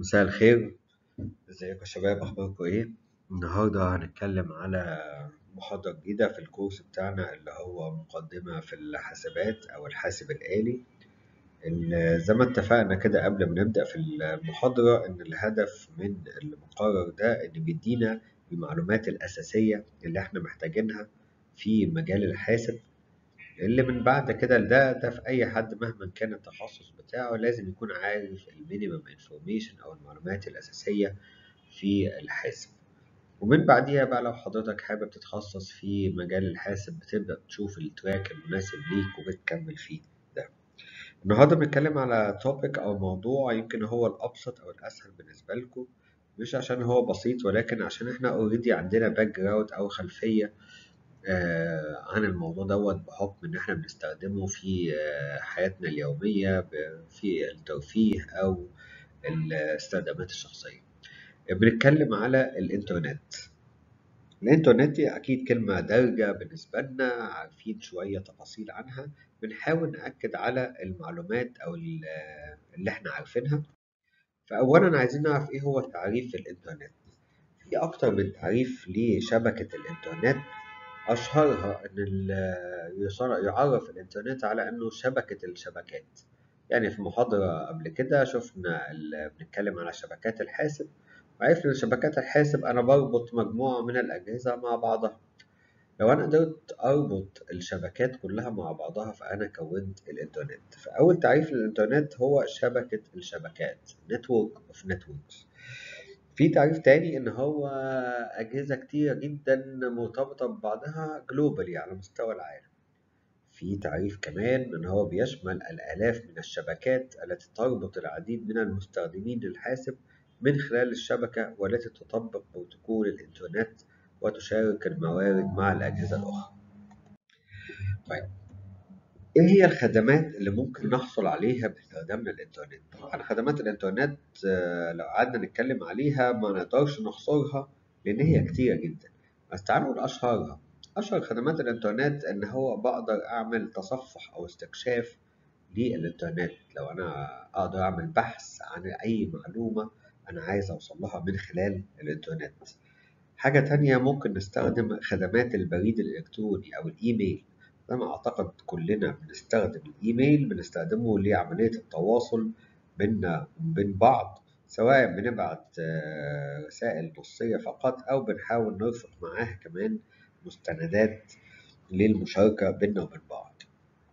مساء الخير ازيكم يا شباب اخباركم ايه النهارده هنتكلم على محاضرة جديدة في الكورس بتاعنا اللي هو مقدمة في الحاسبات او الحاسب الآلي ال- زي ما اتفقنا كده قبل ما نبدأ في المحاضرة ان الهدف من المقرر ده ان بيدينا المعلومات الأساسية اللي احنا محتاجينها في مجال الحاسب اللي من بعد كده ده ده في أي حد مهما كان التخصص بتاعه لازم يكون عارف المينيمم انفورميشن أو المعلومات الأساسية في الحاسب ومن بعديها بقى لو حضرتك حابب تتخصص في مجال الحاسب بتبدأ تشوف التراك المناسب ليك وبتكمل فيه ده النهاردة بنتكلم على توبيك أو موضوع يمكن هو الأبسط أو الأسهل بالنسبة لكم مش عشان هو بسيط ولكن عشان احنا اوريدي عندنا باك جراوند أو خلفية آه، عن الموضوع دوت بحكم إن إحنا بنستخدمه في آه، حياتنا اليومية ب- في الترفيه أو الاستخدامات الشخصية. بنتكلم على الإنترنت. الإنترنت دي أكيد كلمة دارجة بالنسبة لنا عارفين شوية تفاصيل عنها بنحاول نأكد على المعلومات أو ال- اللي إحنا عارفينها. فأولا عايزين نعرف إيه هو تعريف الإنترنت. في أكتر من تعريف لشبكة الإنترنت أشهرها إن ال- يصار- يعرف الإنترنت على إنه شبكة الشبكات يعني في محاضرة قبل كده شفنا ال- بنتكلم على شبكات الحاسب وعرفنا إن شبكات الحاسب أنا بربط مجموعة من الأجهزة مع بعضها لو أنا قدرت أربط الشبكات كلها مع بعضها فأنا كونت الإنترنت فأول تعريف للإنترنت هو شبكة الشبكات Network of Networks في تعريف تاني إن هو أجهزة كتيرة جدا مرتبطة ببعضها جلوبالي على مستوى العالم في تعريف كمان إن هو بيشمل الآلاف من الشبكات التي تربط العديد من المستخدمين للحاسب من خلال الشبكة والتي تطبق بروتوكول الإنترنت وتشارك الموارد مع الأجهزة الأخرى. طيب إيه هي الخدمات اللي ممكن نحصل عليها باستخدامنا الإنترنت؟ طبعا خدمات الإنترنت آه، لو قعدنا نتكلم عليها ما نقدرش نحصرها لأن هي كتيرة جدا بس تعالوا نقول أشهرها أشهر خدمات الإنترنت إن هو بقدر أعمل تصفح أو استكشاف للإنترنت لو أنا أقدر أعمل بحث عن أي معلومة أنا عايز أوصل لها من خلال الإنترنت حاجة تانية ممكن نستخدم خدمات البريد الإلكتروني أو الإيميل زي ما أعتقد كلنا بنستخدم الإيميل بنستخدمه لعملية التواصل بيننا وبين بعض سواء بنبعت آه، رسائل نصية فقط أو بنحاول نرفق معاها كمان مستندات للمشاركة بيننا وبين بعض.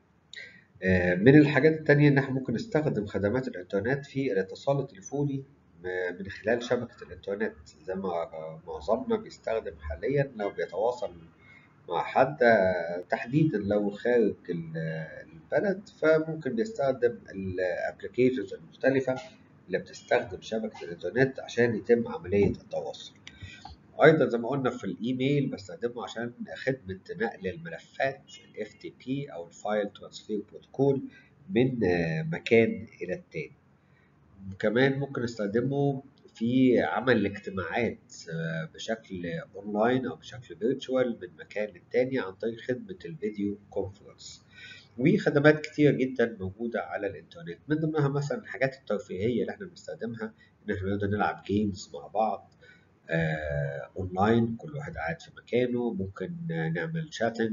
آه، من الحاجات التانية إن إحنا ممكن نستخدم خدمات الإنترنت في الاتصال التليفوني م- من خلال شبكة الإنترنت زي ما معظمنا بيستخدم حاليا لو بيتواصل مع حد آه، تحديدا لو خارج ال- البلد فممكن بيستخدم الابلكيشنز المختلفة اللي بتستخدم شبكة الإنترنت عشان يتم عملية التواصل. أيضا زي ما قلنا في الإيميل بستخدمه عشان خدمة نقل الملفات ال FTP أو الفايل ترانسفير بروتوكول من آه، مكان إلى التاني. كمان ممكن استخدمه في عمل الاجتماعات آه، بشكل اونلاين او بشكل فيرتشوال من مكان للتاني عن طريق خدمة الفيديو كونفرنس وخدمات كتيرة جدا موجودة على الانترنت من ضمنها مثلا الحاجات الترفيهية اللي احنا بنستخدمها ان احنا نقدر نلعب جيمز مع بعض آه، اونلاين كل واحد قاعد في مكانه ممكن آه، نعمل شاتنج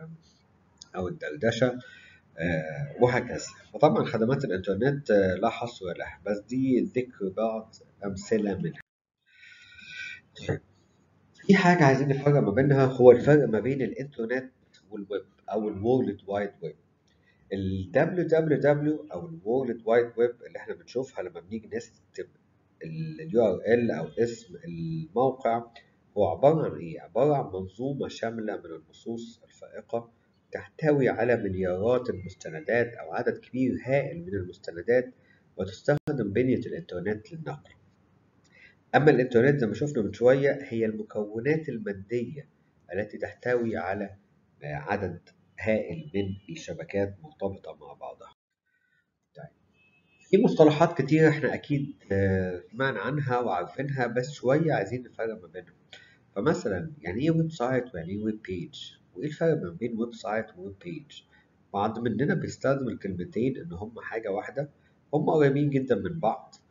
او الدردشة آه، وهكذا فطبعا خدمات الإنترنت آه، لا حصر لها بس دي ذكر بعض أمثلة منها في حاجة عايزين نفرق ما بينها هو الفرق ما بين الإنترنت والويب أو الورلد وايد ويب ال www أو الورلد وايد ويب اللي احنا بنشوفها لما بنيجي نكتب ال URL أو اسم الموقع هو عبارة عن إيه؟ عبارة عن منظومة شاملة من النصوص الفائقة تحتوي على مليارات المستندات أو عدد كبير هائل من المستندات وتستخدم بنية الإنترنت للنقل. أما الإنترنت زي ما شفنا من شوية هي المكونات المادية التي تحتوي على آه، عدد هائل من الشبكات مرتبطة مع بعضها. طيب. في مصطلحات كتير احنا أكيد آه، سمعنا عنها وعارفينها بس شوية عايزين نفرق ما بينهم. فمثلا يعني ايه ويب سايت ويعني ايه ويب بيج وايه الفرق ما بين ويب سايت وويب بيج بعض مننا بيستخدم الكلمتين ان هم حاجة واحدة هم قريبين جدا من بعض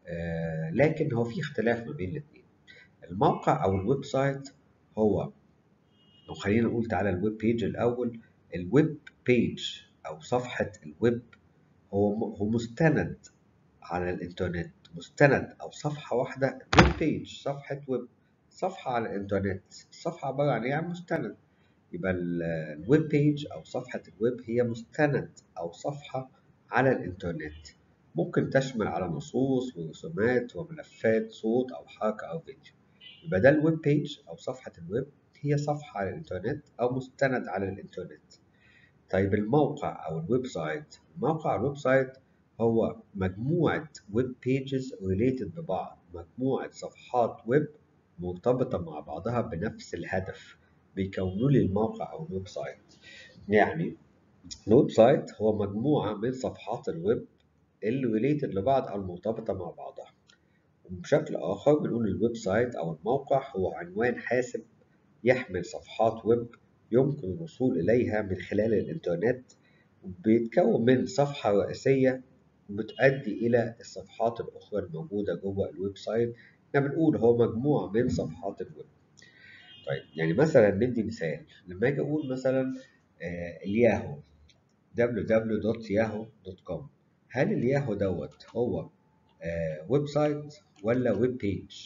آه، لكن هو في اختلاف ما بين الاثنين الموقع او الويب سايت هو لو خلينا نقول تعالى الويب بيج الاول الويب بيج او صفحه الويب هو هو مستند على الانترنت مستند او صفحه واحده ويب بيج صفحه ويب صفحه على الانترنت الصفحه عباره عن ايه عن مستند يبقى الويب بيج او صفحه الويب هي مستند او صفحه على الانترنت ممكن تشمل على نصوص ورسومات وملفات صوت او حركه او فيديو يبقى ده الويب بيج او صفحه الويب هي صفحه على الانترنت او مستند على الانترنت طيب الموقع او الويب سايت موقع الويب سايت هو مجموعة ويب بيجز ريليتد ببعض مجموعة صفحات ويب مرتبطة مع بعضها بنفس الهدف بيكونوا لي الموقع أو الويب سايت يعني الويب سايت هو مجموعة من صفحات الويب اللي ريليتد لبعض أو مرتبطة مع بعضها وبشكل آخر بنقول الويب سايت أو الموقع هو عنوان حاسب يحمل صفحات ويب يمكن الوصول إليها من خلال الإنترنت بيتكون من صفحة رئيسية بتؤدي إلى الصفحات الأخرى الموجودة جوه الويب سايت احنا بنقول هو مجموعة من صفحات الويب طيب يعني مثلا ندي مثال لما أجي أقول مثلا آه الياهو www.yahoo.com هل الياهو دوت هو آه ويب سايت ولا ويب بيج؟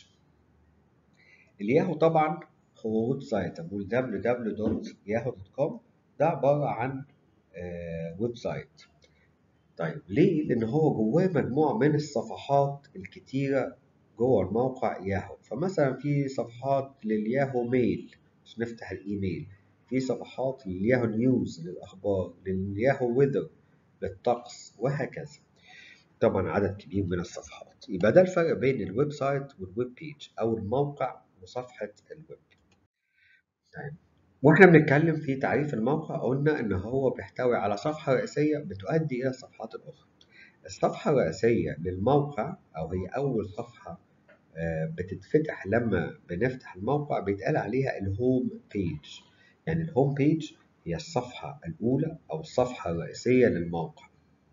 الياهو طبعا هو ويب سايت أقول www.yahoo.com ده عبارة عن آه ويب سايت طيب ليه؟ لأن هو جواه مجموعة من الصفحات الكتيرة جوه الموقع ياهو فمثلا في صفحات للياهو ميل عشان نفتح الإيميل في صفحات للياهو نيوز للأخبار للياهو ويذر للطقس وهكذا طبعا عدد كبير من الصفحات يبقى ده الفرق بين الويب سايت والويب بيج أو الموقع وصفحة الويب طيب واحنا بنتكلم في تعريف الموقع قلنا ان هو بيحتوي على صفحة رئيسية بتؤدي الى الصفحات الاخرى الصفحة الرئيسية للموقع او هي اول صفحة بتتفتح لما بنفتح الموقع بيتقال عليها الهوم بيج يعني الهوم بيج هي الصفحة الاولى او الصفحة الرئيسية للموقع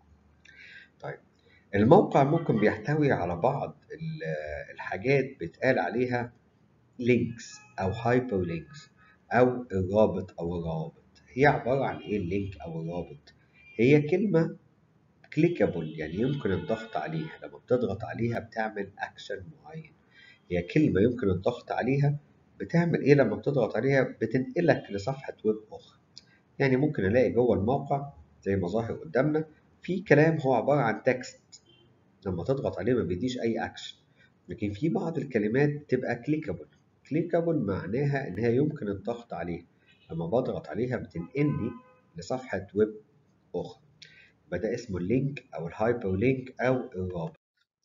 طيب الموقع ممكن بيحتوي على بعض الحاجات بيتقال عليها لينكس او هايبر لينكس أو الرابط أو الروابط هي عبارة عن إيه اللينك أو الرابط؟ هي كلمة كليكابل يعني يمكن الضغط عليها لما بتضغط عليها بتعمل أكشن معين هي كلمة يمكن الضغط عليها بتعمل إيه لما بتضغط عليها بتنقلك لصفحة ويب أخرى يعني ممكن ألاقي جوه الموقع زي ما ظاهر قدامنا في كلام هو عبارة عن تكست لما تضغط عليه ما بيديش أي أكشن لكن في بعض الكلمات تبقى كليكابل كليكابل معناها إن هي يمكن الضغط عليها لما بضغط عليها بتنقلني لصفحة ويب أخرى يبقى ده اسمه اللينك أو الهايبر لينك أو الرابط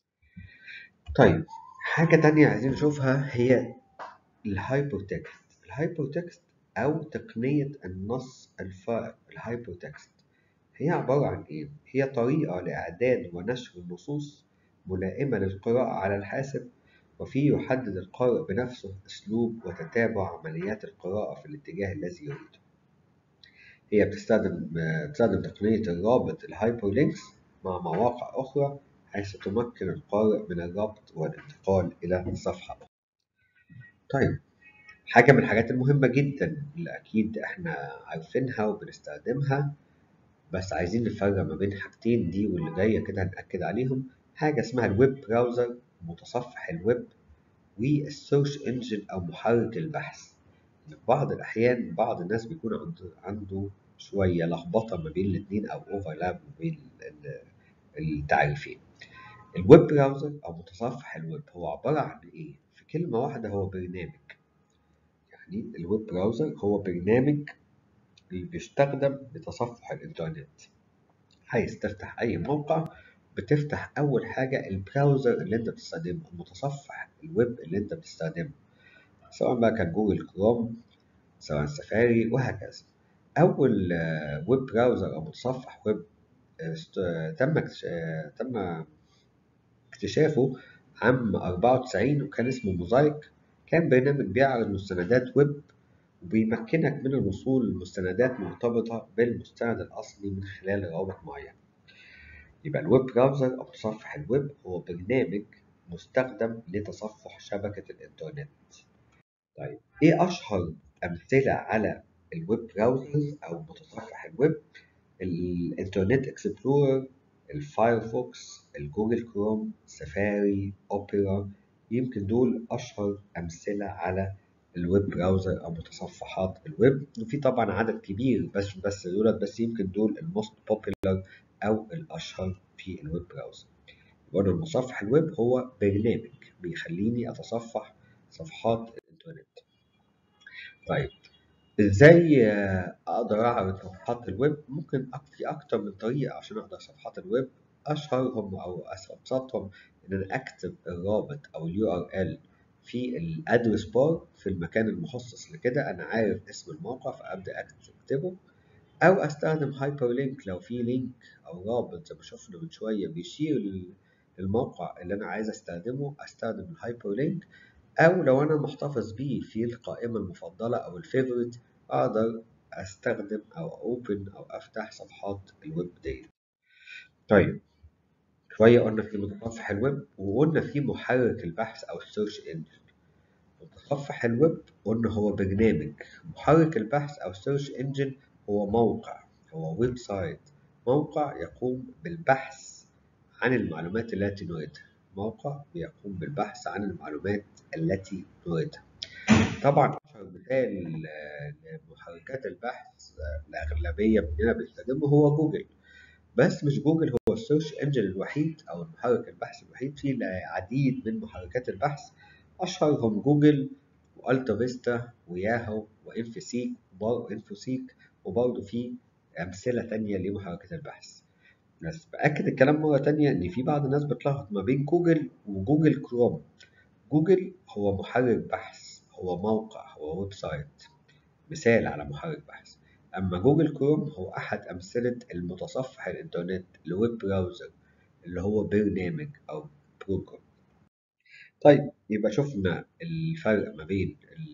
طيب حاجة تانية عايزين نشوفها هي الهايبر تكست الهايبر تكست أو تقنية النص الفائق الهايبر تكست هي عبارة عن إيه؟ هي طريقة لإعداد ونشر النصوص ملائمة للقراءة على الحاسب وفيه يحدد القارئ بنفسه أسلوب وتتابع عمليات القراءة في الاتجاه الذي يريده. هي بتستخدم بتستخدم تقنية الرابط الهايبر لينكس مع مواقع أخرى حيث تمكن القارئ من الربط والانتقال إلى صفحة أخرى. طيب حاجة من الحاجات المهمة جدا اللي أكيد إحنا عارفينها وبنستخدمها بس عايزين نفرق ما بين حاجتين دي واللي جاية كده هنأكد عليهم حاجة اسمها الويب براوزر متصفح الويب والسيرش انجن او محرك البحث في بعض الاحيان بعض الناس بيكون عنده, عنده شويه لخبطه ما بين الاثنين او اوفرلاب ما بين التعريفين الويب براوزر او متصفح الويب هو عباره عن ايه في كلمه واحده هو برنامج يعني الويب براوزر هو برنامج اللي بيستخدم لتصفح الانترنت عايز تفتح اي موقع بتفتح أول حاجة البراوزر اللي أنت بتستخدمه المتصفح الويب اللي أنت بتستخدمه سواء بقى كان جوجل كروم سواء سفاري وهكذا أول ويب براوزر أو متصفح ويب تم تم اكتشافه عام 94 وكان اسمه موزايك كان برنامج بيعرض مستندات ويب وبيمكنك من الوصول لمستندات مرتبطة بالمستند الأصلي من خلال روابط معينة يبقى الويب براوزر أو متصفح الويب هو برنامج مستخدم لتصفح شبكة الإنترنت طيب إيه أشهر أمثلة على الويب براوزرز أو متصفح الويب الإنترنت إكسبلورر الفايرفوكس الجوجل كروم سفاري أوبرا يمكن دول أشهر أمثلة على الويب براوزر أو متصفحات الويب وفي طبعا عدد كبير بس بس دولت بس يمكن دول الموست بوبيلر أو الأشهر في الويب براوزر برضه المتصفح الويب هو برنامج بيخليني أتصفح صفحات الإنترنت طيب ازاي اقدر اعرض صفحات الويب ممكن في اكتر من طريقه عشان اقدر صفحات الويب اشهرهم او ابسطهم ان انا اكتب الرابط او اليو ار ال في الادرس بار في المكان المخصص لكده انا عارف اسم الموقع فابدا اكتبه او استخدم هايبر لينك لو في لينك او رابط زي ما شفنا من شويه بيشير للموقع اللي انا عايز استخدمه استخدم الهايبر لينك او لو انا محتفظ بيه في القائمه المفضله او الفيفوريت اقدر استخدم او اوبن او افتح صفحات الويب دي طيب شويه قلنا في متصفح الويب وقلنا في محرك البحث او السيرش انجن متصفح الويب قلنا هو برنامج محرك البحث او السيرش انجن هو موقع هو ويب سايت موقع يقوم بالبحث عن المعلومات التي نريدها موقع بيقوم بالبحث عن المعلومات التي نريدها طبعا اشهر مثال لمحركات البحث الاغلبيه مننا بيستخدمه هو جوجل بس مش جوجل هو السيرش انجن الوحيد او المحرك البحث الوحيد في العديد من محركات البحث اشهرهم جوجل والتا فيستا وياهو وانفوسيك وانفوسيك وبرضه في امثله تانية لمحركات البحث بس باكد الكلام مره تانية ان في بعض الناس بتلخبط ما بين جوجل وجوجل كروم جوجل هو محرك بحث هو موقع هو ويب سايت مثال على محرك بحث أما جوجل كروم هو أحد أمثلة المتصفح الإنترنت الويب براوزر اللي هو برنامج أو بروجرام طيب يبقى شفنا الفرق ما بين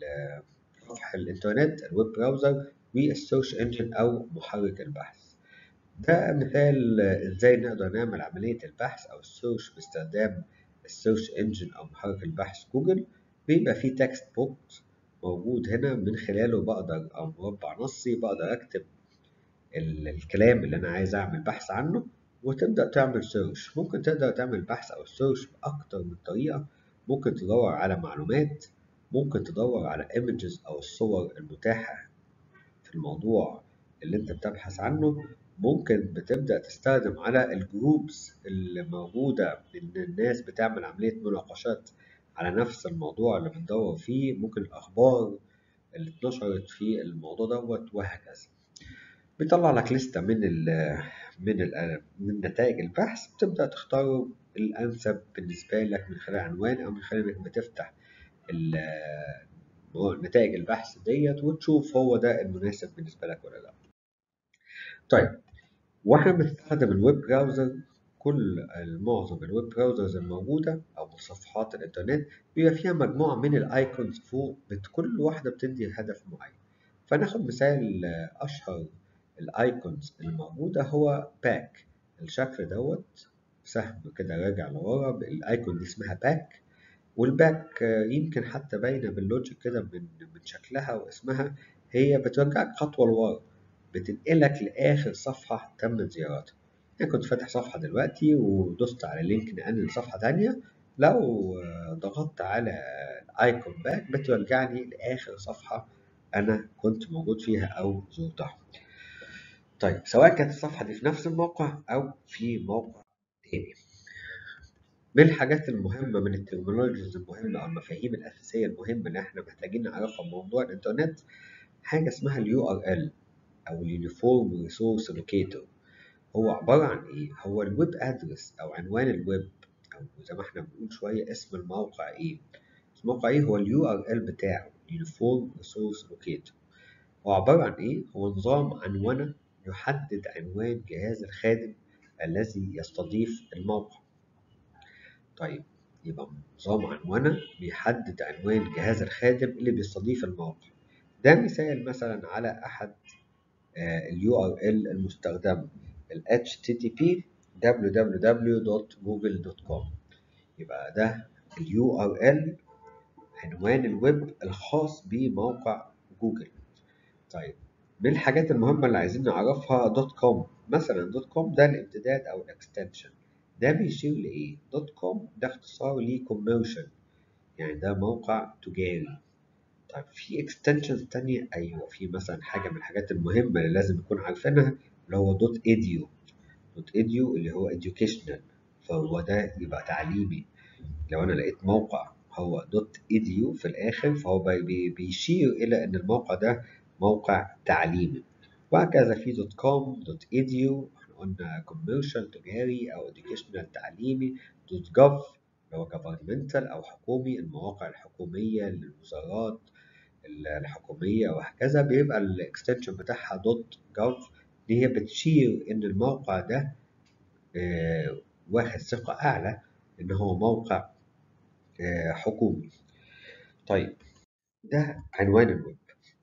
صفحة الإنترنت الويب براوزر والسيرش انجن أو محرك البحث ده مثال إزاي نقدر نعمل عملية البحث أو السيرش باستخدام السيرش انجن أو محرك البحث جوجل بيبقى فيه تكست بوكس موجود هنا من خلاله بقدر أو مربع نصي بقدر أكتب الكلام اللي أنا عايز أعمل بحث عنه وتبدأ تعمل سيرش ممكن تقدر تعمل بحث أو سيرش بأكتر من طريقة ممكن تدور على معلومات ممكن تدور على images أو الصور المتاحة في الموضوع اللي أنت بتبحث عنه ممكن بتبدأ تستخدم على الجروبس اللي موجودة إن الناس بتعمل عملية مناقشات على نفس الموضوع اللي بتدور فيه ممكن الأخبار اللي اتنشرت في الموضوع دوت وهكذا بيطلع لك لستة من ال من ال من نتائج البحث بتبدأ تختار الأنسب بالنسبة لك من خلال عنوان أو من خلال إنك بتفتح نتائج البحث ديت وتشوف هو ده المناسب بالنسبة لك ولا لأ. طيب واحنا بنستخدم الويب براوزر كل معظم الويب براوزرز الموجودة أو متصفحات الإنترنت بيبقى فيها مجموعة من الأيكونز فوق كل واحدة بتدي هدف معين فناخد مثال أشهر الأيكونز الموجودة هو باك الشكل دوت سهم كده راجع لورا الأيكون دي اسمها باك والباك يمكن حتى باينة باللوجيك كده من من شكلها واسمها هي بترجعك خطوة لورا بتنقلك لآخر صفحة تم زيارتها يعني كنت فاتح صفحة دلوقتي ودوست على لينك نقلني لصفحة تانية لو ضغطت على الايكون باك بترجعني لآخر صفحة أنا كنت موجود فيها أو زرتها طيب سواء كانت الصفحة دي في نفس الموقع أو في موقع تاني من الحاجات المهمة من الترمينولوجيز المهمة أو المفاهيم الأساسية المهمة اللي احنا محتاجين نعرفها في موضوع الإنترنت حاجة اسمها اليو ار ال أو اليونيفورم ريسورس لوكيتور هو عبارة عن إيه؟ هو الويب أدرس أو عنوان الويب أو زي ما احنا بنقول شوية اسم الموقع إيه؟ اسم الموقع إيه هو اليو ار ال بتاعه يونيفورم ريسورس لوكيتور هو عبارة عن إيه؟ هو نظام عنونة يحدد عنوان جهاز الخادم الذي يستضيف الموقع طيب يبقى نظام عنونة بيحدد عنوان جهاز الخادم اللي بيستضيف الموقع ده مثال مثلا على أحد اليو ار ال المستخدم ال http www.google.com يبقى ده اليو ار ال عنوان الويب الخاص بموقع جوجل طيب من الحاجات المهمة اللي عايزين نعرفها دوت كوم مثلا دوت كوم ده الامتداد أو الاكستنشن ده بيشير لإيه؟ دوت كوم ده اختصار لكوميرشال يعني ده موقع تجاري طيب في اكستنشنز تانية أيوة في مثلا حاجة من الحاجات المهمة اللي لازم نكون عارفينها اللي هو دوت ايديو دوت ايديو اللي هو educational فهو ده يبقى تعليمي لو أنا لقيت موقع هو دوت ايديو في الآخر فهو بي بيشير إلى إن الموقع ده موقع تعليمي وهكذا في دوت كوم دوت ايديو احنا قلنا كوميرشال تجاري أو educational تعليمي دوت جوف اللي هو governmental أو حكومي المواقع الحكومية للوزارات الحكومية وهكذا بيبقى الاكستنشن بتاعها دوت جوف اللي هي بتشير إن الموقع ده آه واخد ثقة أعلى إن هو موقع آه حكومي. طيب ده عنوان الويب.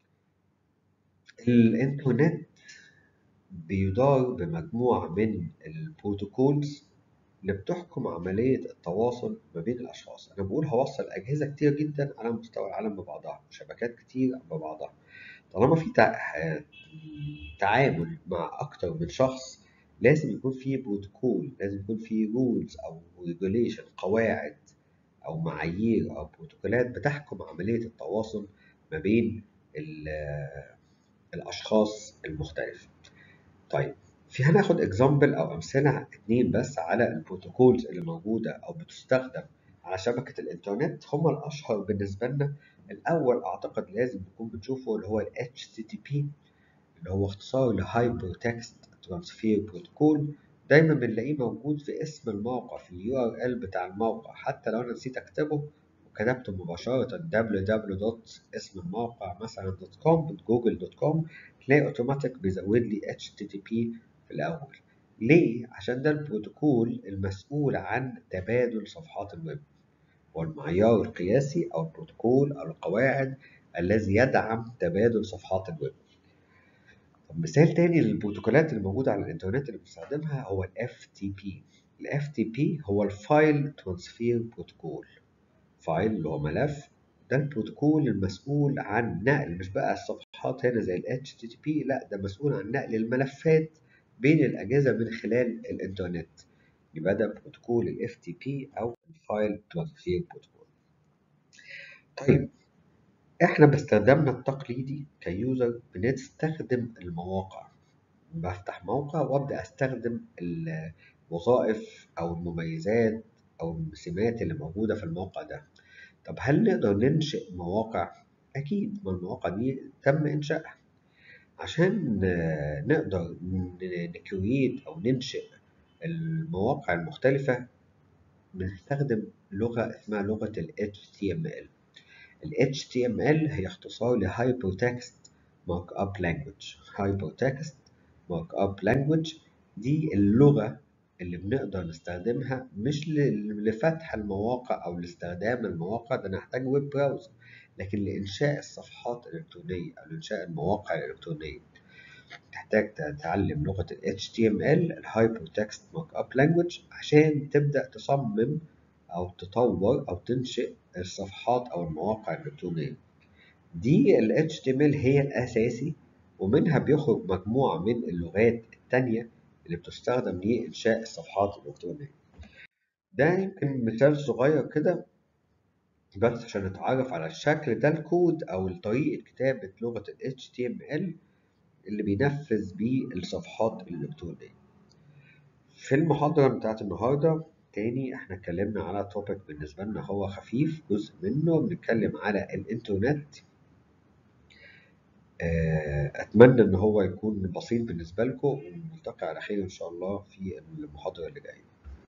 الإنترنت بيدار بمجموعة من البروتوكولز اللي بتحكم عملية التواصل ما بين الأشخاص أنا بقول هوصل أجهزة كتير جدا على مستوى العالم ببعضها شبكات كتير ببعضها طالما في تعامل مع أكتر من شخص لازم يكون في بروتوكول لازم يكون في رولز أو ريجوليشن قواعد أو معايير أو بروتوكولات بتحكم عملية التواصل ما بين الأشخاص المختلفة طيب في هناخد اكزامبل او امثله اتنين بس على البروتوكولز اللي موجوده او بتستخدم على شبكه الانترنت هما الاشهر بالنسبه لنا الاول اعتقد لازم نكون بنشوفه اللي هو ال HTTP اللي هو اختصار لهايبر تكست ترانسفير بروتوكول دايما بنلاقيه موجود في اسم الموقع في اليو ار ال بتاع الموقع حتى لو انا نسيت اكتبه وكتبت مباشرة www. اسم الموقع مثلا .com .google.com تلاقي اوتوماتيك بيزود لي HTTP في الأول ليه؟ عشان ده البروتوكول المسؤول عن تبادل صفحات الويب والمعيار القياسي أو البروتوكول أو القواعد الذي يدعم تبادل صفحات الويب طب مثال تاني للبروتوكولات اللي موجودة على الإنترنت اللي بنستخدمها هو ال FTP ال FTP هو الفايل ترانسفير بروتوكول فايل اللي هو ملف ده البروتوكول المسؤول عن نقل مش بقى الصفحات هنا زي ال HTTP لا ده مسؤول عن نقل الملفات بين الأجهزة من خلال الإنترنت يبقى ده بروتوكول ال FTP أو الفايل ترانسفير بروتوكول طيب احنا باستخدامنا التقليدي كيوزر بنستخدم المواقع بفتح موقع وابدا استخدم الوظائف او المميزات او السمات اللي موجوده في الموقع ده طب هل نقدر ننشئ مواقع اكيد ما المواقع دي تم انشائها عشان نقدر نكريت او ننشئ المواقع المختلفه بنستخدم لغه اسمها لغه ال HTML ال HTML هي اختصار ل Hypertext Markup Language Hypertext Markup Language دي اللغة اللي بنقدر نستخدمها مش لفتح المواقع أو لاستخدام المواقع ده نحتاج ويب براوزر لكن لإنشاء الصفحات الإلكترونية أو لإنشاء المواقع الإلكترونية تحتاج تتعلم لغة ال HTML ال Hypertext Markup Language عشان تبدأ تصمم أو تطور أو تنشئ الصفحات أو المواقع الإلكترونية دي ال HTML هي الأساسي ومنها بيخرج مجموعة من اللغات التانية اللي بتستخدم لإنشاء الصفحات الإلكترونية ده يمكن مثال صغير كده بس عشان نتعرف على الشكل ده الكود أو طريقة كتابة لغة ال HTML اللي بينفذ بيه الصفحات الإلكترونية في المحاضرة بتاعت النهاردة تاني احنا اتكلمنا على توبيك بالنسبة لنا هو خفيف جزء منه بنتكلم على الانترنت اتمنى ان هو يكون بسيط بالنسبة لكم ونلتقي على خير ان شاء الله في المحاضرة اللي جاية